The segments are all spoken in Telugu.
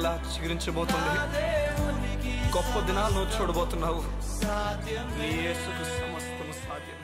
ఇలా చిగురించబోతుంది గొప్ప దినాలు నువ్వు చూడబోతున్నావు నీ యేసుకు సమస్తము సాధ్యమే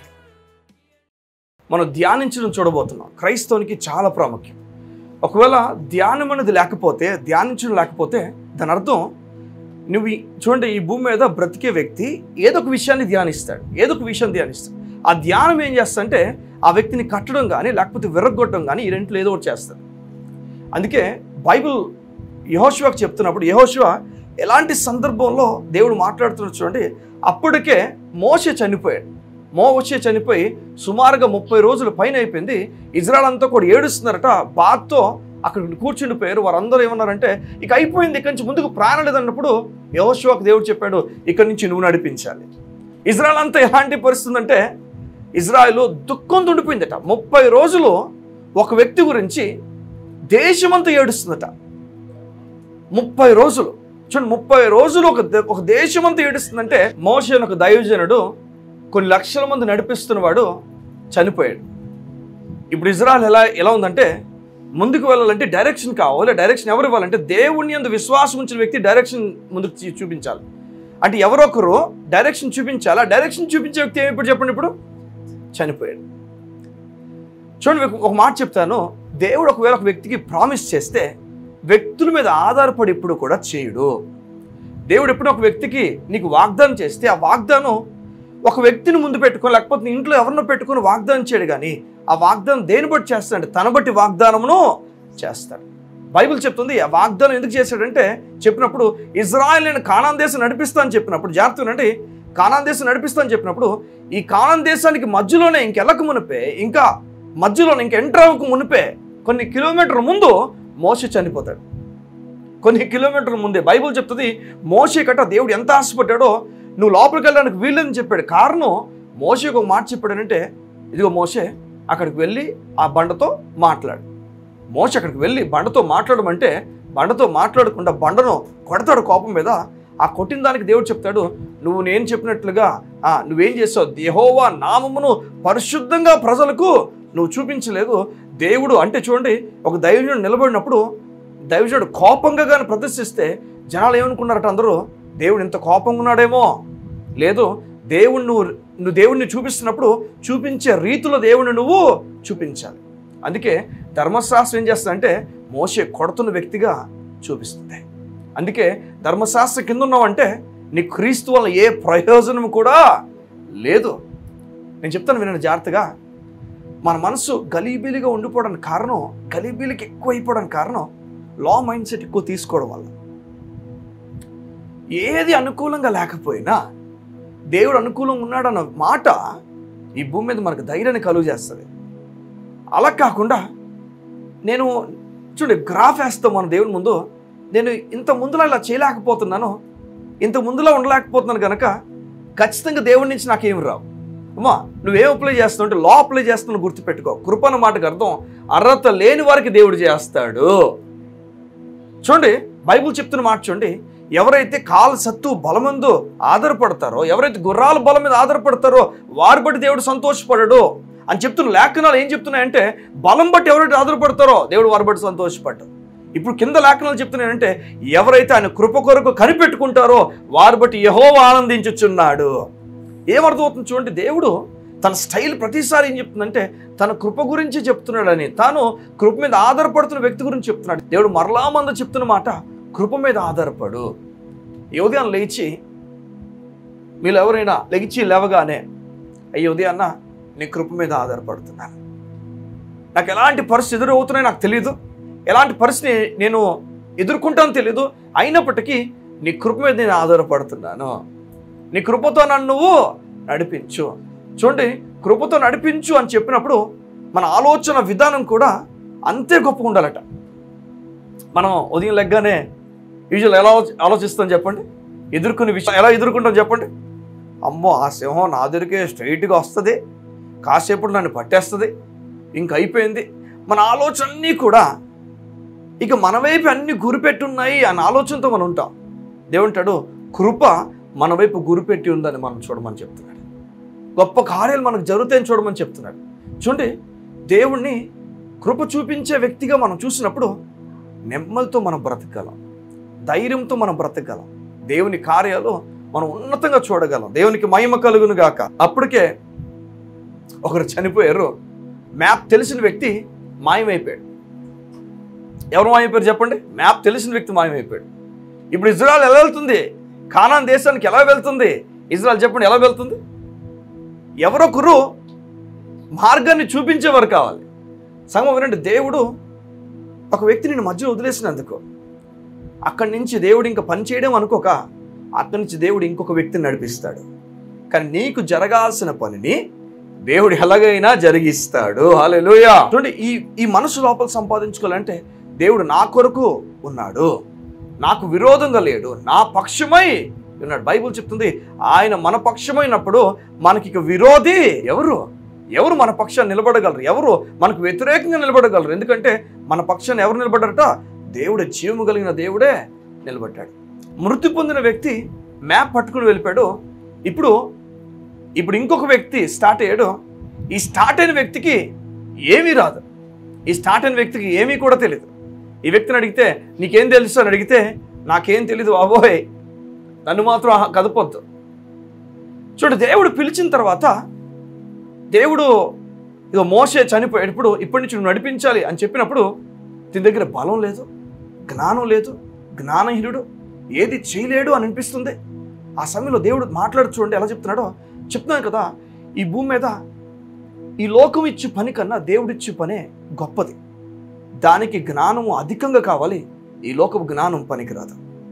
మనం ధ్యానించడం చూడబోతున్నాం క్రైస్తవునికి చాలా ప్రాముఖ్యం ఒకవేళ ధ్యానం అనేది లేకపోతే ధ్యానించడం లేకపోతే దాని అర్థం నువ్వు ఈ- చూడండి ఈ భూమి మీద బ్రతికే వ్యక్తి ఏదో ఒక విషయాన్ని ధ్యానిస్తాడు ఏదో ఒక విషయం ధ్యానిస్తాడు ఆ ధ్యానం ఏం చేస్తాడంటే ఆ వ్యక్తిని కట్టడం కానీ లేకపోతే విరగొట్టడం కానీ ఈ రెంట్లో ఏదో ఒకటి చేస్తాడు అందుకే బైబిల్ యహోశివాకి చెప్తున్నప్పుడు యహోశివ ఎలాంటి సందర్భంలో దేవుడు మాట్లాడుతున్నాడు చూడండి అప్పటికే మోసే చనిపోయాడు మోసే చనిపోయి సుమారుగా ముప్పై రోజుల పైన అయిపోయింది ఇజ్రాయల్ అంతా కూడా ఏడుస్తున్నారట బాధతో అక్కడ కూర్చుండిపోయారు వారందరూ ఏమన్నారంటే ఇక అయిపోయింది ఇక్కడి నుంచి ముందుకు ప్రాణం లేదన్నప్పుడు యహోశివాకు దేవుడు చెప్పాడు ఇక్కడి నుంచి నువ్వు నడిపించాలి ఇజ్రాయల్ అంతా ఎలాంటి పరిస్థితి అంటే ఇజ్రాయెల్ దుఃఖంతో ఉండిపోయిందట ముప్పై రోజులు ఒక వ్యక్తి గురించి దేశమంతా ఏడుస్తుందట ముప్పై రోజులు చూడండి ముప్పై రోజులు ఒక దే- ఒక దేశమంతా ఏడుస్తుందంటే మోషే అనే ఒక దైవజనుడు కొన్ని లక్షల మంది నడిపిస్తున్నవాడు చనిపోయాడు ఇప్పుడు ఇజ్రాయల్ ఎలా ఎలా ఉందంటే ముందుకు వెళ్ళాలంటే డైరెక్షన్ కావాలి డైరెక్షన్ ఎవరు ఇవ్వాలంటే దేవుణ్ణి అందు విశ్వాసం ఉంచిన వ్యక్తి డైరెక్షన్ ముందుకు చూ- చూపించాలి అంటే ఎవరొకరు డైరెక్షన్ చూపించాలి ఆ డైరెక్షన్ చూపించే వ్యక్తి ఏమి ఇప్పుడు చెప్పండి ఇప్పుడు చనిపోయాడు చూడండి మీకు ఒక మాట చెప్తాను దేవుడు ఒకవేళ ఒక వ్యక్తికి ప్రామిస్ చేస్తే వ్యక్తుల మీద ఆధారపడి ఇప్పుడు కూడా చేయడు దేవుడు ఎప్పుడు ఒక వ్యక్తికి నీకు వాగ్దానం చేస్తే ఆ వాగ్దానం ఒక వ్యక్తిని ముందు పెట్టుకొని లేకపోతే నీ ఇంట్లో ఎవరినో పెట్టుకొని వాగ్దానం చేయడు కానీ ఆ వాగ్దానం దేని బట్టి చేస్తాడంటే తన బట్టి వాగ్దానమును చేస్తాడు బైబిల్ చెప్తుంది ఆ వాగ్దానం ఎందుకు చేశాడంటే చెప్పినప్పుడు ఇజ్రాయల్ నేను కానాన్ దేశం నడిపిస్తా అని చెప్పినప్పుడు జాగ్రత్త అంటే కానాన్ దేశం నడిపిస్తా అని చెప్పినప్పుడు ఈ కానాన్ దేశానికి మధ్యలోనే ఇంకెళ్ళక మునిపే ఇంకా మధ్యలోనే ఇంక ఎంటర్ అవ్వక మునిపే కొన్ని కిలోమీటర్ల ముందు మోసే చనిపోతాడు కొన్ని కిలోమీటర్ల ముందే బైబిల్ చెప్తుంది మోసే కట్ట దేవుడు ఎంత ఆశపడ్డాడో నువ్వు లోపలికి వెళ్ళడానికి వీల్లేదని చెప్పాడు కారణం మోసేకు ఒక మాట చెప్పాడనంటే ఇదిగో మోసే అక్కడికి వెళ్ళి ఆ బండతో మాట్లాడు మోస అక్కడికి వెళ్ళి బండతో మాట్లాడమంటే బండతో మాట్లాడకుండా బండను కొడతాడు కోపం మీద ఆ కొట్టిన దానికి దేవుడు చెప్తాడు నువ్వు నేను చెప్పినట్లుగా ఆ, నువ్వేం చేసావు దేహోవా నామమును పరిశుద్ధంగా ప్రజలకు నువ్వు చూపించలేదు దేవుడు అంటే చూడండి ఒక దైవజనుడు నిలబడినప్పుడు దైవజనుడు కోపంగా కానీ ప్రదర్శిస్తే జనాలు ఏమనుకున్నారట అందరూ దేవుడు ఇంత కోపంగా ఉన్నాడేమో లేదు దేవుడు నువ్వు నువ్వు దేవుడిని చూపిస్తున్నప్పుడు చూపించే రీతిలో దేవుడిని నువ్వు చూపించాలి అందుకే ధర్మశాస్త్రం ఏం చేస్తుందంటే మోసే కొడుతున్న వ్యక్తిగా చూపిస్తుంది అందుకే ధర్మశాస్త్రం కింద ఉన్నావంటే నీ క్రీస్తు వల్ల ఏ ప్రయోజనం కూడా లేదు నేను చెప్తాను వినండి జాగ్రత్తగా మన మనసు గలీబీలిగా ఉండిపోవడానికి కారణం గలీబీలికి ఎక్కువ అయిపోవడానికి కారణం లా మైండ్ సెట్ ఎక్కువ తీసుకోవడం వల్ల ఏది అనుకూలంగా లేకపోయినా దేవుడు అనుకూలంగా ఉన్నాడన్న మాట ఈ భూమి మీద మనకు ధైర్యాన్ని కలుగు చేస్తుంది అలా కాకుండా నేను చూడండి గ్రాఫ్ వేస్తాం మన దేవుని ముందు నేను ఇంత ముందులా ఇలా చేయలేకపోతున్నాను ఇంత ముందులా ఉండలేకపోతున్నాను కనుక ఖచ్చితంగా దేవుడి నుంచి నాకేమి రావు అమ్మా నువ్వేం అప్లై చేస్తున్నావు అంటే లా అప్లై చేస్తున్నావు గుర్తుపెట్టుకో కృప అన్న మాటకు అర్థం అర్హత లేని వారికి దేవుడు చేస్తాడు చూడండి బైబుల్ చెప్తున్న మాట చూడండి ఎవరైతే కాల సత్తు బలమందు ఆధారపడతారో ఎవరైతే గుర్రాల బలం మీద ఆధారపడతారో వారి బట్టి దేవుడు సంతోషపడడు అని చెప్తున్న లేఖనాలు ఏం చెప్తున్నాయంటే బలం బట్టి ఎవరైతే ఆధారపడతారో దేవుడు వారి బట్టి సంతోషపడ్డాడు ఇప్పుడు కింద లేఖనాలు చెప్తున్నాయంటే ఎవరైతే ఆయన కృప కొరకు కనిపెట్టుకుంటారో వారి బట్టి యహో ఆనందించుచున్నాడు ఏమర్థమవుతుంది చూడండి దేవుడు తన స్టైల్ ప్రతిసారి ఏం చెప్తుందంటే తన కృప గురించి చెప్తున్నాడని తాను కృప మీద ఆధారపడుతున్న వ్యక్తి గురించి చెప్తున్నాడు దేవుడు మరలా మంద చెప్తున్న మాట కృప మీద ఆధారపడు ఈ ఉదయం లేచి మీరు ఎవరైనా లెగిచి లేవగానే అయ్యి ఉదయాన్న నీ కృప మీద ఆధారపడుతున్నాను నాకు ఎలాంటి పరిస్థితి ఎదురవుతున్నాయో నాకు తెలియదు ఎలాంటి పరిస్థితి నేను ఎదుర్కొంటానో తెలియదు అయినప్పటికీ నీ కృప మీద నేను ఆధారపడుతున్నాను నీ కృపతో నన్ను నువ్వు నడిపించు చూడండి కృపతో నడిపించు అని చెప్పినప్పుడు మన ఆలోచన విధానం కూడా అంతే గొప్పగా ఉండాలట మనం ఉదయం లెగ్గానే యూజువల్ ఎలా ఆలో- ఆలోచిస్తాం చెప్పండి ఎదుర్కొనే విషయం ఎలా ఎదుర్కొంటాం చెప్పండి అమ్మో ఆ సింహం నా దగ్గరికే స్ట్రైట్గా వస్తుంది కాసేపు నన్ను పట్టేస్తుంది ఇంక అయిపోయింది మన ఆలోచన అన్నీ కూడా ఇక మన వైపు అన్ని గురిపెట్టున్నాయి అన్న ఆలోచనతో మనం ఉంటాం దేవుంటాడు కృప మన వైపు గురిపెట్టి ఉందని మనం చూడమని చెప్తున్నాడు గొప్ప కార్యాలు మనకు జరుగుతాయని చూడమని చెప్తున్నాడు చూడండి దేవుణ్ణి కృప చూపించే వ్యక్తిగా మనం చూసినప్పుడు నెమ్మదితో మనం బ్రతకగలం ధైర్యంతో మనం బ్రతకగలం దేవుని కార్యాలు మనం ఉన్నతంగా చూడగలం దేవునికి మహిమ కలుగును గాక అప్పటికే ఒకరు చనిపోయారు మ్యాప్ తెలిసిన వ్యక్తి మాయమైపోయాడు ఎవరు మాయమైపోయారు చెప్పండి మ్యాప్ తెలిసిన వ్యక్తి మాయమైపోయాడు ఇప్పుడు ఇజ్రాయల్ ఎలా వెళ్తుంది కానాన్ దేశానికి ఎలా వెళ్తుంది ఇజ్రాయల్ చెప్పండి ఎలా వెళ్తుంది ఎవరొకరు మార్గాన్ని చూపించేవారు కావాలి సంగమం వినండి దేవుడు ఒక వ్యక్తి నేను మధ్యలో వదిలేసినందుకు అక్కడి నుంచి దేవుడు ఇంకా పని చేయడం అనుకోక అక్కడి నుంచి దేవుడు ఇంకొక వ్యక్తిని నడిపిస్తాడు కానీ నీకు జరగాల్సిన పనిని దేవుడు ఎలాగైనా జరిగిస్తాడు హల్లెలూయా చూడండి ఈ ఈ మనసు లోపల సంపాదించుకోవాలంటే దేవుడు నా కొరకు ఉన్నాడు నాకు విరోధంగా లేడు నా పక్షమై ఉన్నాడు బైబిల్ చెప్తుంది ఆయన మన పక్షమైనప్పుడు మనకి ఇక విరోధి ఎవరు ఎవరు మన పక్షాన్ని నిలబడగలరు ఎవరు మనకు వ్యతిరేకంగా నిలబడగలరు ఎందుకంటే మన పక్షాన్ని ఎవరు నిలబడ్డారట దేవుడే జీవము కలిగిన దేవుడే నిలబడ్డాడు మృతి పొందిన వ్యక్తి మ్యాప్ పట్టుకుని వెళ్ళిపోయాడు ఇప్పుడు ఇప్పుడు ఇంకొక వ్యక్తి స్టార్ట్ అయ్యాడు ఈ స్టార్ట్ అయిన వ్యక్తికి ఏమీ రాదు ఈ స్టార్ట్ అయిన వ్యక్తికి ఏమీ కూడా తెలియదు ఈ వ్యక్తిని అడిగితే నీకేం తెలుసు అని అడిగితే నాకేం తెలీదు బాబోయ్ నన్ను మాత్రం ఆహా కదపొద్దు చూడు దేవుడు పిలిచిన తర్వాత దేవుడు ఇదో మోసే చనిపోయేటప్పుడు ఇప్పటి నుంచి నువ్వు నడిపించాలి అని చెప్పినప్పుడు దీని దగ్గర బలం లేదు జ్ఞానం లేదు జ్ఞానహీనుడు ఏది చేయలేడు అని అనిపిస్తుంది ఆ సమయంలో దేవుడు మాట్లాడు చూడండి ఎలా చెప్తున్నాడో చెప్తున్నాను కదా ఈ భూమి మీద ఈ లోకం ఇచ్చే పని కన్నా దేవుడిచ్చే పనే గొప్పది దానికి జ్ఞానము అధికంగా కావాలి ఈ లోకపు జ్ఞానం పనికిరాదు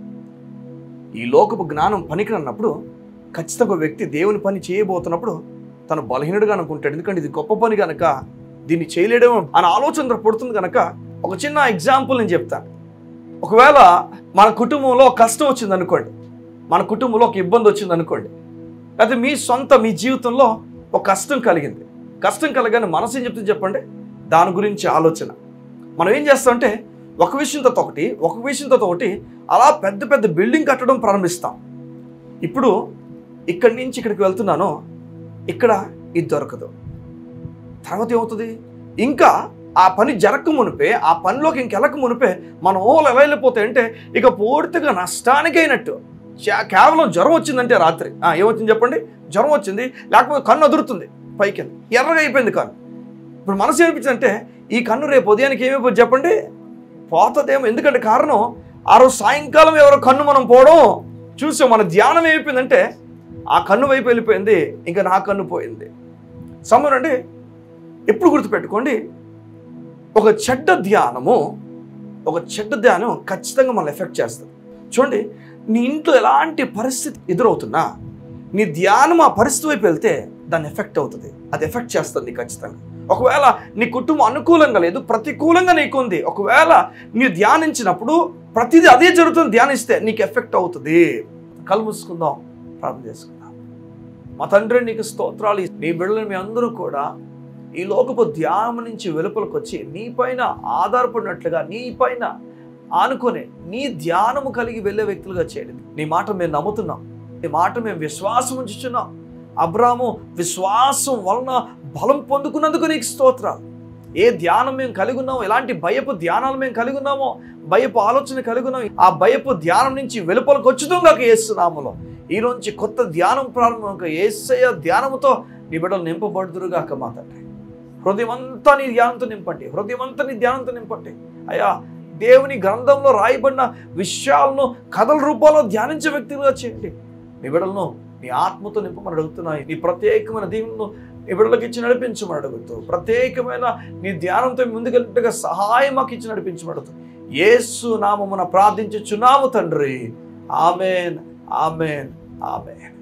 ఈ లోకపు జ్ఞానం పనికిరన్నప్పుడు ఖచ్చితంగా ఒక వ్యక్తి దేవుని పని చేయబోతున్నప్పుడు తను బలహీనుడుగా అనుకుంటాడు ఎందుకంటే ఇది గొప్ప పని కనుక దీన్ని చేయలేడేమో అని ఆలోచన పుడుతుంది కనుక ఒక చిన్న ఎగ్జాంపుల్ నేను చెప్తాను ఒకవేళ మన కుటుంబంలో కష్టం వచ్చింది అనుకోండి మన కుటుంబంలో ఒక ఇబ్బంది వచ్చింది అనుకోండి లేకపోతే మీ సొంత మీ జీవితంలో ఒక కష్టం కలిగింది కష్టం కలగానే మనసు ఏం చెప్తుంది చెప్పండి దాని గురించి ఆలోచన మనం ఏం చేస్తామంటే ఒక విషయంతో ఒకటి ఒక విషయంతో ఒకటి అలా పెద్ద పెద్ద బిల్డింగ్ కట్టడం ప్రారంభిస్తాం ఇప్పుడు ఇక్కడి నుంచి ఇక్కడికి వెళ్తున్నాను ఇక్కడ ఇది దొరకదు తర్వాత ఏమవుతుంది ఇంకా ఆ పని జరగక మునిపే ఆ పనిలోకి ఇంకెళ్ళక మునిపే మన ఓలు ఎలా వెళ్ళిపోతాయి అంటే ఇక పూర్తిగా నష్టానికి అయినట్టు చా- కేవలం జ్వరం వచ్చిందంటే రాత్రి ఆ, ఏమొచ్చింది చెప్పండి జ్వరం వచ్చింది లేకపోతే కన్ను అదురుతుంది పైకి వెళ్ళి. ఎర్రగా అయిపోయింది కన్ను ఇప్పుడు మనసు ఏమిపించిందంటే ఈ కన్ను రేపు ఉదయానికి ఏమైపోతుంది చెప్పండి పోతుందేమో ఎందుకంటే కారణం ఆ రోజు సాయంకాలం ఎవరో కన్ను మనం పోవడం చూసాం మన ధ్యానం ఏమైపోయిందంటే ఆ కన్ను వైపు వెళ్ళిపోయింది ఇంకా నా కన్ను పోయింది సమయం అంటే ఎప్పుడు గుర్తుపెట్టుకోండి ఒక చెడ్డ ధ్యానము ఒక చెడ్డ ధ్యానం ఖచ్చితంగా మనల్ని ఎఫెక్ట్ చేస్తుంది చూడండి నీ ఇంట్లో ఎలాంటి పరిస్థితి ఎదురవుతున్నా నీ ధ్యానం ఆ పరిస్థితి వైపు వెళ్తే దాన్ని ఎఫెక్ట్ అవుతుంది అది ఎఫెక్ట్ చేస్తుంది ఖచ్చితంగా ఒకవేళ నీ కుటుంబం అనుకూలంగా లేదు ప్రతికూలంగా నీకు ఉంది ఒకవేళ నీ ధ్యానించినప్పుడు ప్రతిదీ అదే జరుగుతుంది ధ్యానిస్తే నీకు ఎఫెక్ట్ అవుతుంది కళ్ళు మూసుకుందాం ప్రార్థన చేసుకుందాం మా తండ్రి నీకు స్తోత్రాలు నీ బిడ్డలు మీ అందరూ కూడా ఈ లోకపు ధ్యానం నుంచి వెలుపలకు వచ్చి నీ పైన ఆధారపడినట్లుగా నీ పైన ఆనుకునే నీ ధ్యానము కలిగి వెళ్ళే వ్యక్తులుగా చేయండి నీ మాట మేము నమ్ముతున్నాం నీ మాట మేము విశ్వాసం ఉంచుచున్నాం అబ్రాము విశ్వాసం వలన బలం పొందుకున్నందుకు నీకు స్తోత్రాలు ఏ ధ్యానం మేము కలిగి ఉన్నామో ఎలాంటి భయపు ధ్యానాలు మేము కలిగి ఉన్నామో భయపు ఆలోచన కలిగి ఉన్నాం ఆ భయపు ధ్యానం నుంచి వెలుపలకు వచ్చుతుంగా ఏస్తున్నాములో ఈ నుంచి కొత్త ధ్యానం ప్రారంభం ఏసయ్య ధ్యానముతో నీ బిడ్డలు నింపబడుదురుగాక మా తండ్రి హృదయం అంతా నీ ధ్యానంతో నింపండి హృదయం అంతా నీ ధ్యానంతో నింపండి అయ్యా దేవుని గ్రంథంలో రాయబడిన విషయాలను కథల రూపంలో ధ్యానించే వ్యక్తులుగా చేయండి నీ బిడ్డలను నీ ఆత్మతో నింపమని అడుగుతున్నాయి నీ ప్రత్యేకమైన దీవులను నీ బిడ్డలకు ఇచ్చి నడిపించమని అడుగుతూ ప్రత్యేకమైన నీ ధ్యానంతో ముందుకెళ్ళినట్టుగా సహాయం మాకు ఇచ్చి నడిపించమని అడుగుతూ యేసు నామమున ప్రార్థించుచున్నాము తండ్రి ఆమెన్ ఆమెన్ ఆమెన్